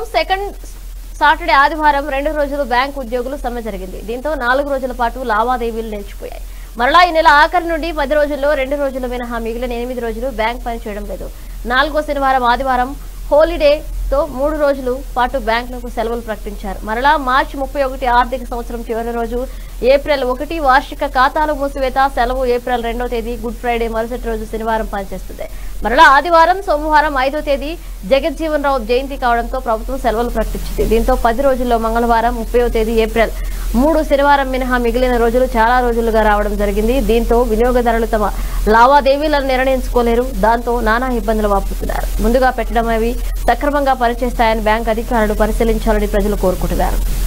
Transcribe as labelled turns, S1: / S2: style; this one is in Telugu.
S1: సోమవారం సెకండ్ సాటర్డే ఆదివారం రెండు రోజులు బ్యాంక్ ఉద్యోగులు సమ్మె జరిగింది దీంతో నాలుగు రోజుల పాటు లావాదేవీలు నిలిచిపోయాయి మరలా ఈ నెల ఆఖరి నుండి పది రోజుల్లో రెండు రోజులు మినహా మిగిలిన ఎనిమిది రోజులు బ్యాంక్ పని చేయడం లేదు నాలుగో శనివారం ఆదివారం హోలిడేతో మూడు రోజులు పాటు బ్యాంకులకు సెలవులు ప్రకటించారు మరలా మార్చి ముప్పై ఒకటి ఆర్థిక సంవత్సరం చివరి రోజు ఏప్రిల్ ఒకటి వార్షిక ఖాతాలు మూసివేత సెలవు ఏప్రిల్ రెండో తేదీ గుడ్ ఫ్రైడే మరుసటి రోజు శనివారం పనిచేస్తుంది మరలా ఆదివారం సోమవారం ఐదో తేదీ జగజ్జీవన్ రావు జయంతి కావడంతో ప్రభుత్వం సెలవులు ప్రకటించింది దీంతో పది రోజుల్లో మంగళవారం ముప్పైవ తేదీ ఏప్రిల్ మూడు శనివారం మినహా మిగిలిన రోజులు చాలా రోజులుగా రావడం జరిగింది దీంతో వినియోగదారులు తమ లావాదేవీలను నిర్ణయించుకోలేరు దాంతో నానా ఇబ్బందులు వాపుతున్నారు ముందుగా పెట్టడం అవి సక్రమంగా పనిచేస్తాయని బ్యాంక్ అధికారులు పరిశీలించాలని ప్రజలు కోరుకుంటున్నారు